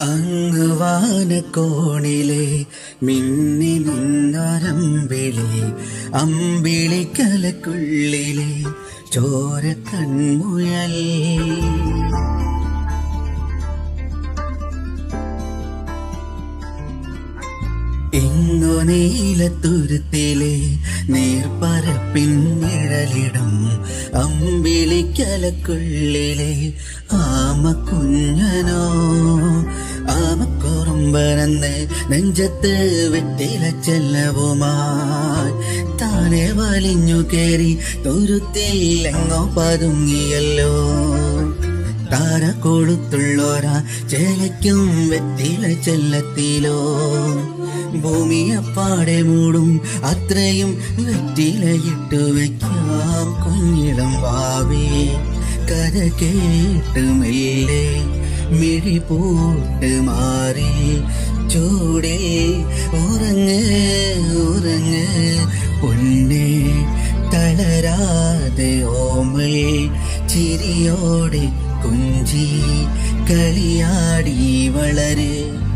അങ്ങ് വാനക്കോണിലെ മിന്നി നിന്നൊരമ്പിളി അമ്പിളിക്കലക്കുള്ളിലെ ചോര കൺമുയൽ ഇങ്ങു നീലത്തുരുത്തിലെ നീർപ്പരപ്പിൻ നിഴലിടം അമ്പിളിക്കലക്കുള്ളിലെ ആമക്കുഞ്ഞനോ ആമക്കുറുമ്പനെന്ന് നെഞ്ചത്ത് വെറ്റില ചെല്ലവുമായി താനെ വലിഞ്ഞു കേറി തുരുത്തിൽ എങ്ങോ പതുങ്ങിയല്ലോ താര കൊടുത്തുള്ളോരാ ചേലയ്ക്കും വെറ്റില ചെല്ലത്തിലോ ഭൂമിയപ്പാടെ മൂടും അത്രയും വെറ്റിലയിട്ടു വയ്ക്കാം കുഞ്ഞിടം വാവേ കഥ കേട്ട് മെല്ലെ മിഴി പൂട്ട് മാറി ചൂടിൽ ഉറങ്ങ് ഉറങ്ങ് പൊന്നെ തളരാതെ ഓമൽ ചിരിയോടെ കുഞ്ചി കളിയാടി വളര്